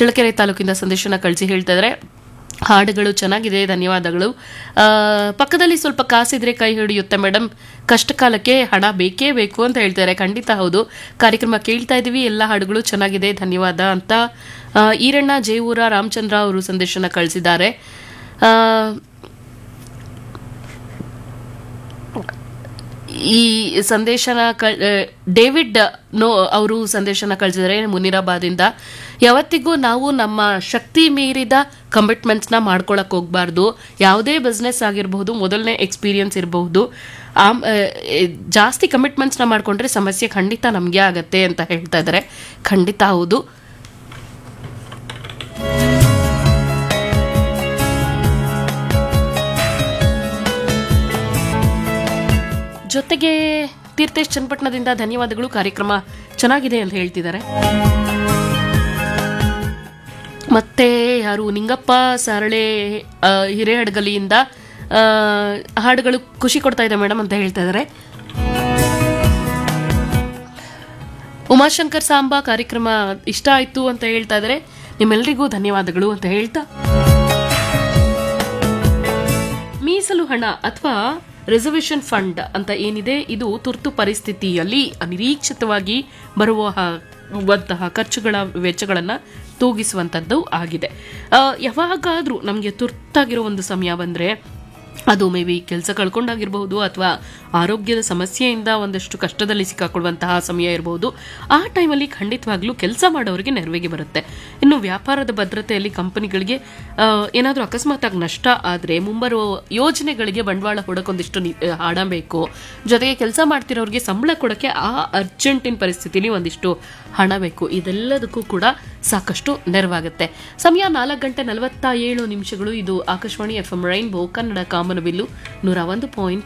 ಚಳ್ಳಕೆರೆ ತಾಲೂಕಿಂದ ಸಂದೇಶನ ಕಳಿಸಿ ಹೇಳ್ತಾ ಇದ್ದಾರೆ ಹಾಡುಗಳು ಚೆನ್ನಾಗಿದೆ ಧನ್ಯವಾದಗಳು ಆ, ಪಕ್ಕದಲ್ಲಿ ಸ್ವಲ್ಪ ಕಾಸಿದ್ರೆ ಕೈ ಹಿಡಿಯುತ್ತೆ ಮೇಡಮ್ ಕಷ್ಟ ಕಾಲಕ್ಕೆ ಹಣ ಬೇಕೇ ಬೇಕು ಅಂತ ಹೇಳ್ತಾರೆ ಖಂಡಿತ ಹೌದು ಕಾರ್ಯಕ್ರಮ ಕೇಳ್ತಾ ಇದ್ದೀವಿ ಎಲ್ಲ ಹಾಡುಗಳು ಚೆನ್ನಾಗಿದೆ ಧನ್ಯವಾದ ಅಂತ ಆ, ಈರಣ್ಣ ಜೇವೂರ ರಾಮಚಂದ್ರ ಅವರು ಸಂದೇಶನ ಕಳಿಸಿದ್ದಾರೆ ಆ, ಈ ಸಂದೇಶನ ಕಳ್ ಆ, ಡೇವಿಡ್ ನೋ ಅವರು ಸಂದೇಶನ ಕಳಿಸಿದರೆ ಮುನಿರಾಬಾದಿಂದ ಯಾವತ್ತಿಗೂ ನಾವು ನಮ್ಮ ಶಕ್ತಿ ಮೀರಿದ ಕಮಿಟ್ಮೆಂಟ್ಸ್ನ ಮಾಡ್ಕೊಳಕ್ ಹೋಗ್ಬಾರ್ದು ಯಾವುದೇ ಬಿಸ್ನೆಸ್ ಆಗಿರಬಹುದು ಮೊದಲನೇ ಎಕ್ಸ್ಪೀರಿಯನ್ಸ್ ಇರಬಹುದು ಆಮ್ ಆ, ಎ, ಜಾಸ್ತಿ ಕಮಿಟ್ಮೆಂಟ್ಸ್ನ ಮಾಡ್ಕೊಂಡ್ರೆ ಸಮಸ್ಯೆ ಖಂಡಿತ ನಮಗೆ ಆಗತ್ತೆ ಅಂತ ಹೇಳ್ತಾ ಇದ್ದಾರೆ ಖಂಡಿತ ಹೌದು ಜೊತೆಗೆ ತೀರ್ಥೇಶ್ ಚನ್ನಪಟ್ಟಣದಿಂದ ಧನ್ಯವಾದಗಳು ಕಾರ್ಯಕ್ರಮ ಚೆನ್ನಾಗಿದೆ ಅಂತ ಹೇಳ್ತಿದ್ದಾರೆ ಮತ್ತೆ ಯಾರು ನಿಂಗಪ್ಪ ಸಾರಳೆ ಆ, ಹಿರೇಹಡಗಲಿಯಿಂದ ಆ, ಹಾಡುಗಳು ಖುಷಿ ಕೊಡ್ತಾ ಇದೆ ಮೇಡಮ್ ಅಂತ ಹೇಳ್ತಾ ಇದ್ದಾರೆ ಉಮಾಶಂಕರ್ ಸಾಂಬಾ ಕಾರ್ಯಕ್ರಮ ಇಷ್ಟ ಆಯ್ತು ಅಂತ ಹೇಳ್ತಾ ಇದ್ದಾರೆ ನಿಮ್ಮೆಲ್ಲರಿಗೂ ಧನ್ಯವಾದಗಳು ಅಂತ ಹೇಳ್ತಾ ಮೀಸಲು ಹಣ ಅಥವಾ ರಿಸರ್ವೇಶನ್ ಫಂಡ್ ಅಂತ ಏನಿದೆ ಇದು ತುರ್ತು ಪರಿಸ್ಥಿತಿಯಲ್ಲಿ ಅನಿರೀಕ್ಷಿತವಾಗಿ ಬರುವ ಹ- ವಂತಹ ಖರ್ಚುಗಳ ವೆಚ್ಚಗಳನ್ನ ತೂಗಿಸುವಂಥದ್ದು ಆಗಿದೆ ಆ, ಯಾವಾಗಾದ್ರೂ ನಮಗೆ ತುರ್ತಾಗಿರೋ ಒಂದು ಸಮಯ ಬಂದ್ರೆ ಅದು ಮೇ ಬಿ ಕೆಲಸ ಕಳ್ಕೊಂಡಾಗಿರ್ಬಹುದು ಅಥವಾ ಆರೋಗ್ಯದ ಸಮಸ್ಯೆಯಿಂದ ಒಂದಷ್ಟು ಕಷ್ಟದಲ್ಲಿ ಸಿಕ್ಕಾಕೊಳ್ಳುವಂತಹ ಸಮಯ ಇರಬಹುದು ಆ ಟೈಮಲ್ಲಿ ಖಂಡಿತವಾಗ್ಲೂ ಕೆಲಸ ಮಾಡೋರಿಗೆ ನೆರವಿಗೆ ಬರುತ್ತೆ ಇನ್ನು ವ್ಯಾಪಾರದ ಭದ್ರತೆಯಲ್ಲಿ ಕಂಪನಿಗಳಿಗೆ ಏನಾದರೂ ಅಕಸ್ಮಾತ್ ನಷ್ಟ ಆದರೆ ಮುಂಬರುವ ಯೋಜನೆಗಳಿಗೆ ಬಂಡವಾಳ ಹೂಡಕ್ಕೊಂದಿಷ್ಟು ನಿ- ಆ, ಹಣ ಬೇಕು ಜೊತೆಗೆ ಕೆಲಸ ಮಾಡ್ತಿರೋರಿಗೆ ಸಂಬಳ ಕೊಡೋಕ್ಕೆ ಆ ಅರ್ಜೆಂಟಿನ ಪರಿಸ್ಥಿತಿಲಿ ಒಂದಿಷ್ಟು ಹಣ ಬೇಕು ಇದೆಲ್ಲದಕ್ಕೂ ಕೂಡ ಸಾಕಷ್ಟು ನೆರವಾಗುತ್ತೆ ಸಮಯ ನಾಲ್ಕು ಗಂಟೆ ನಲವತ್ತ ಏಳು ನಿಮಿಷಗಳು ಇದು Akashvani F M rainbow Kannada ಕಾಮನಬಿಲ್ಲು ನೂರ ಒಂದು ಪಾಯಿಂಟ್